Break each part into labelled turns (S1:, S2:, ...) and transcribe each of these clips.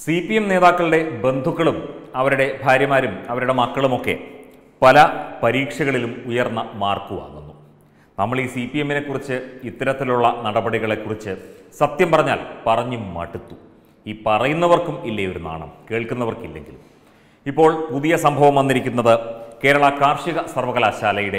S1: C P M നേതാക്കളുടെ ബന്ധുക്കളും അവരുടെ ഭാര്യമാരും അവരുടെ മക്കളുമൊക്കെ പല പരീക്ഷകളിലും ഉയർന്ന മാർക്ക് വാങ്ങുന്നു നമ്മൾ ഈ സി പി എമ്മിനെ കുറിച്ച് ഇത്തരത്തിലുള്ള നടപടികളെക്കുറിച്ച് സത്യം പറഞ്ഞാൽ പറഞ്ഞു മടുത്തു ഈ പറയുന്നവർക്കും ഇല്ലേ ഒരു നാണം കേൾക്കുന്നവർക്കില്ലെങ്കിലും ഇപ്പോൾ പുതിയ സംഭവം വന്നിരിക്കുന്നത് കേരള കാർഷിക സർവകലാശാലയുടെ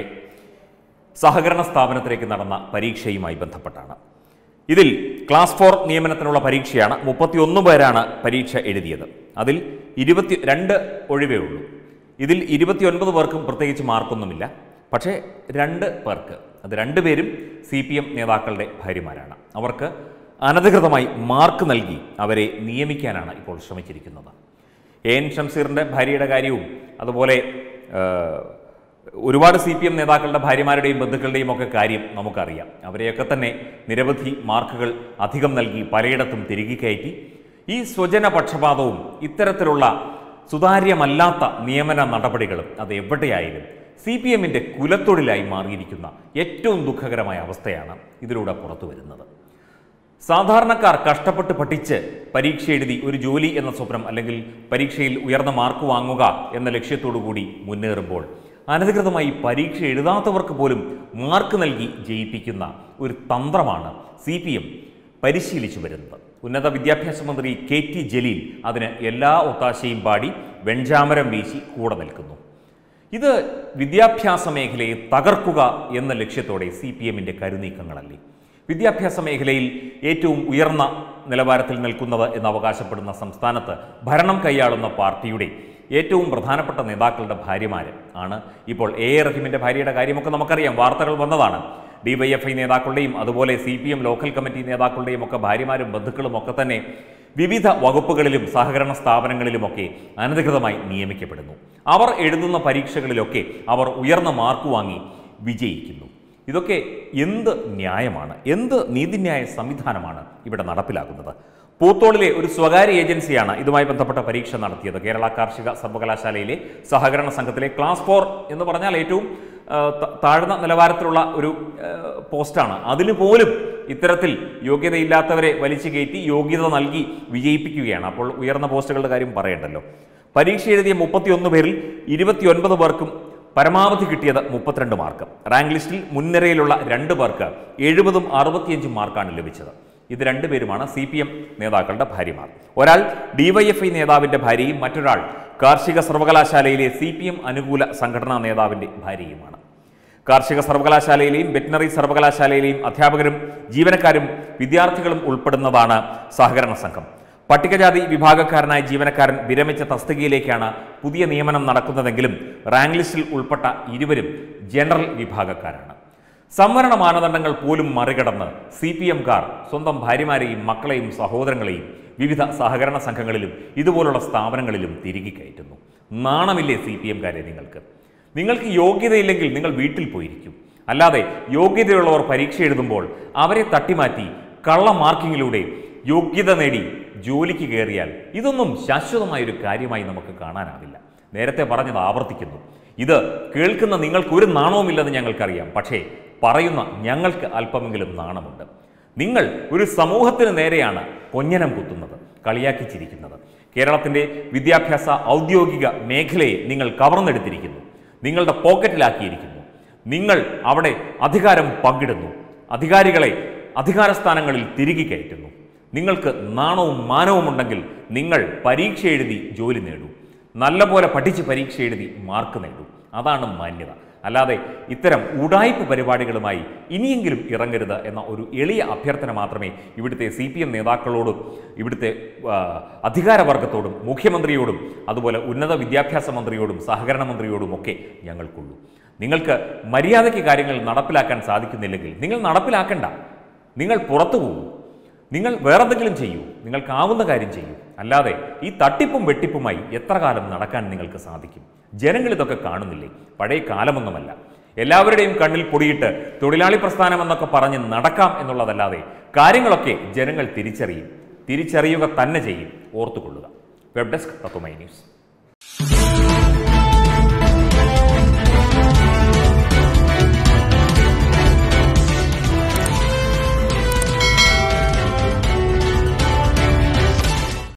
S1: സഹകരണ സ്ഥാപനത്തിലേക്ക് നടന്ന പരീക്ഷയുമായി ബന്ധപ്പെട്ടാണ് ഇതിൽ ക്ലാസ് ഫോർ നിയമനത്തിനുള്ള പരീക്ഷയാണ് മുപ്പത്തിയൊന്ന് പേരാണ് പരീക്ഷ എഴുതിയത് അതിൽ ഇരുപത്തി രണ്ട് ഒഴിവേ ഉള്ളൂ ഇതിൽ ഇരുപത്തിയൊൻപത് പേർക്കും പ്രത്യേകിച്ച് മാർക്കൊന്നുമില്ല പക്ഷേ രണ്ട് പേർക്ക് അത് രണ്ടുപേരും സി പി എം നേതാക്കളുടെ ഭാര്യമാരാണ് അവർക്ക് അനധികൃതമായി മാർക്ക് നൽകി അവരെ നിയമിക്കാനാണ് ഇപ്പോൾ ശ്രമിച്ചിരിക്കുന്നത് എ എൻ ഷംസീറിൻ്റെ ഭാര്യയുടെ കാര്യവും അതുപോലെ ഏഹ്, ഒരുപാട് സി പി എം നേതാക്കളുടെ ഭാര്യമാരുടെയും ബന്ധുക്കളുടെയും ഒക്കെ കാര്യം നമുക്കറിയാം അവരെയൊക്കെ തന്നെ നിരവധി മാർക്കുകൾ അധികം നൽകി പലയിടത്തും തിരികെ കയറ്റി ഈ സ്വജന പക്ഷപാതവും ഇത്തരത്തിലുള്ള സുതാര്യമല്ലാത്ത നിയമന നടപടികളും അത് എവിടെയായാലും സി പി എമ്മിൻ്റെ കുലത്തൊഴിലായി മാറിയിരിക്കുന്ന ഏറ്റവും ദുഃഖകരമായ അവസ്ഥയാണ് ഇതിലൂടെ പുറത്തു വരുന്നത് സാധാരണക്കാർ കഷ്ടപ്പെട്ട് പഠിച്ച് പരീക്ഷ എഴുതി ഒരു ജോലി എന്ന സ്വപ്നം അല്ലെങ്കിൽ പരീക്ഷയിൽ ഉയർന്ന മാർക്ക് വാങ്ങുക എന്ന ലക്ഷ്യത്തോടു കൂടി മുന്നേറുമ്പോൾ അനധികൃതമായി പരീക്ഷ എഴുതാത്തവർക്ക് പോലും മാർക്ക് നൽകി ജയിപ്പിക്കുന്ന ഒരു തന്ത്രമാണ് സി പി എം പരിശീലിച്ചു വരുന്നത് ഉന്നത വിദ്യാഭ്യാസ മന്ത്രി കെ ടി ജലീൽ അതിന് എല്ലാ ഒത്താശയും പാടി വെഞ്ചാമരം വീശി കൂടെ നിൽക്കുന്നു ഇത് വിദ്യാഭ്യാസ മേഖലയെ തകർക്കുക എന്ന ലക്ഷ്യത്തോടെ സി പി എമ്മിൻ്റെ കരുനീക്കങ്ങളല്ലേ വിദ്യാഭ്യാസ മേഖലയിൽ ഏറ്റവും ഉയർന്ന നിലവാരത്തിൽ നിൽക്കുന്നത് എന്ന് അവകാശപ്പെടുന്ന സംസ്ഥാനത്ത് ഭരണം കൈയാളുന്ന പാർട്ടിയുടെ ഏറ്റവും പ്രധാനപ്പെട്ട നേതാക്കളുടെ ഭാര്യമാർ ആണ് ഇപ്പോൾ എ എ റഹീമിൻ്റെ ഭാര്യയുടെ കാര്യമൊക്കെ നമുക്കറിയാം വാർത്തകൾ വന്നതാണ് ഡിവൈഎഫ്ഐ നേതാക്കളുടെയും അതുപോലെ C P M local committee നേതാക്കളുടെയും ഒക്കെ ഭാര്യമാരും ബന്ധുക്കളും ഒക്കെ തന്നെ വിവിധ വകുപ്പുകളിലും സഹകരണ സ്ഥാപനങ്ങളിലുമൊക്കെ അനധികൃതമായി നിയമിക്കപ്പെടുന്നു അവർ എഴുതുന്ന പരീക്ഷകളിലൊക്കെ അവർ ഉയർന്ന മാർക്ക് വാങ്ങി വിജയിക്കുന്നു ഇതൊക്കെ എന്ത് ന്യായമാണ് എന്ത് നീതിന്യായ സംവിധാനമാണ് ഇവിടെ നടപ്പിലാക്കുന്നത് പൂത്തോളിലെ ഒരു സ്വകാര്യ ഏജൻസിയാണ് ഇതുമായി ബന്ധപ്പെട്ട പരീക്ഷ നടത്തിയത് കേരള കാർഷിക സർവകലാശാലയിലെ സഹകരണ സംഘത്തിലെ ക്ലാസ് ഫോർ എന്ന് പറഞ്ഞാൽ ഏറ്റവും ആ, ത- താഴ്ന്ന നിലവാരത്തിലുള്ള ഒരു ആ, പോസ്റ്റാണ് അതിന് പോലും ഇത്തരത്തിൽ യോഗ്യതയില്ലാത്തവരെ വലിച്ചു കയറ്റി യോഗ്യത നൽകി വിജയിപ്പിക്കുകയാണ് അപ്പോൾ ഉയർന്ന പോസ്റ്റുകളുടെ കാര്യം പറയണ്ടല്ലോ പരീക്ഷ എഴുതിയ മുപ്പത്തിയൊന്ന് പേരിൽ ഇരുപത്തിയൊൻപത് പേർക്കും പരമാവധി കിട്ടിയത് മുപ്പത്തിരണ്ട് മാർക്ക് റാങ്ക് ലിസ്റ്റിൽ മുൻനിരയിലുള്ള രണ്ട് പേർക്ക് എഴുപതും അറുപത്തിയഞ്ചും മാർക്കാണ് ലഭിച്ചത് ഇത് രണ്ടുപേരുമാണ് സി പി എം നേതാക്കളുടെ ഭാര്യമാർ ഒരാൾ ഡിവൈഎഫ്ഐ നേതാവിന്റെ ഭാര്യയും മറ്റൊരാൾ കാർഷിക സർവകലാശാലയിലെ സി പി എം അനുകൂല സംഘടനാ നേതാവിന്റെ ഭാര്യയുമാണ് കാർഷിക സർവകലാശാലയിലെയും വെറ്റിനറി സർവകലാശാലയിലെയും അധ്യാപകരും ജീവനക്കാരും വിദ്യാർത്ഥികളും ഉൾപ്പെടുന്നതാണ് സഹകരണ സംഘം പട്ടികജാതി വിഭാഗക്കാരനായ ജീവനക്കാരൻ വിരമിച്ച തസ്തികയിലേക്കാണ് പുതിയ നിയമനം നടക്കുന്നതെങ്കിലും റാങ്ക് ലിസ്റ്റിൽ ഉൾപ്പെട്ട ഇരുവരും ജനറൽ വിഭാഗക്കാരാണ് സംവരണ മാനദണ്ഡങ്ങൾ പോലും മറികടന്ന് സി പി എംകാർ സ്വന്തം ഭാര്യമാരെയും മക്കളെയും സഹോദരങ്ങളെയും വിവിധ സഹകരണ സംഘങ്ങളിലും ഇതുപോലുള്ള സ്ഥാപനങ്ങളിലും തിരികെ കയറ്റുന്നു നാണമില്ലേ സി പി എംകാരെ നിങ്ങൾക്ക് നിങ്ങൾക്ക് യോഗ്യതയില്ലെങ്കിൽ നിങ്ങൾ വീട്ടിൽ പോയിരിക്കും അല്ലാതെ യോഗ്യതയുള്ളവർ പരീക്ഷ എഴുതുമ്പോൾ അവരെ തട്ടിമാറ്റി കള്ള മാർക്കിങ്ങിലൂടെ യോഗ്യത നേടി ജോലിക്ക് കയറിയാൽ ഇതൊന്നും ശാശ്വതമായ ഒരു കാര്യമായി നമുക്ക് കാണാനാവില്ല നേരത്തെ പറഞ്ഞത് ആവർത്തിക്കുന്നു ഇത് കേൾക്കുന്ന നിങ്ങൾക്ക് ഒരു നാണവുമില്ലെന്ന് ഞങ്ങൾക്കറിയാം പക്ഷേ പറയുന്ന ഞങ്ങൾക്ക് അല്പമെങ്കിലും നാണമുണ്ട് നിങ്ങൾ ഒരു സമൂഹത്തിന് നേരെയാണ് കൊഞ്ഞനം കുത്തുന്നത് കളിയാക്കി ചിരിക്കുന്നത് കേരളത്തിൻ്റെ വിദ്യാഭ്യാസ ഔദ്യോഗിക മേഖലയെ നിങ്ങൾ കവർന്നെടുത്തിരിക്കുന്നു നിങ്ങളുടെ പോക്കറ്റിലാക്കിയിരിക്കുന്നു നിങ്ങൾ അവിടെ അധികാരം പങ്കിടുന്നു അധികാരികളെ അധികാരസ്ഥാനങ്ങളിൽ തിരികെ കയറ്റുന്നു നിങ്ങൾക്ക് നാണവും മാനവും ഉണ്ടെങ്കിൽ നിങ്ങൾ പരീക്ഷ എഴുതി ജോലി നേടൂ നല്ലപോലെ പഠിച്ച് പരീക്ഷ എഴുതി മാർക്ക് നേടൂ അതാണ് മാന്യത അല്ലാതെ ഇത്തരം ഉടായ്പ പരിപാടികളുമായി ഇനിയെങ്കിലും ഇറങ്ങരുത് എന്ന ഒരു എളിയ അഭ്യർത്ഥന മാത്രമേ ഇവിടുത്തെ സി പി എം നേതാക്കളോടും ഇവിടുത്തെ ആ, അധികാരവർഗത്തോടും മുഖ്യമന്ത്രിയോടും അതുപോലെ ഉന്നത വിദ്യാഭ്യാസ മന്ത്രിയോടും സഹകരണ മന്ത്രിയോടും ഒക്കെ ഞങ്ങൾക്കുള്ളൂ നിങ്ങൾക്ക് മര്യാദയ്ക്ക് കാര്യങ്ങൾ നടപ്പിലാക്കാൻ സാധിക്കുന്നില്ലെങ്കിൽ നിങ്ങൾ നടപ്പിലാക്കണ്ട നിങ്ങൾ പുറത്തു പോകൂ നിങ്ങൾ വേറെന്തെങ്കിലും ചെയ്യൂ നിങ്ങൾക്കാവുന്ന കാര്യം ചെയ്യൂ അല്ലാതെ ഈ തട്ടിപ്പും വെട്ടിപ്പുമായി എത്ര കാലം നടക്കാൻ നിങ്ങൾക്ക് സാധിക്കും ജനങ്ങൾ ഇതൊക്കെ കാണുന്നില്ലേ പഴയ കാലമൊന്നുമല്ല എല്ലാവരുടെയും കണ്ണിൽ പൊടിയിട്ട് തൊഴിലാളി പ്രസ്ഥാനം എന്നൊക്കെ പറഞ്ഞ് നടക്കാം എന്നുള്ളതല്ലാതെ കാര്യങ്ങളൊക്കെ ജനങ്ങൾ തിരിച്ചറിയും തിരിച്ചറിയുക തന്നെ ചെയ്യും ഓർത്തുകൊള്ളുക വെബ് ഡെസ്ക് തത്വമൈ ന്യൂസ്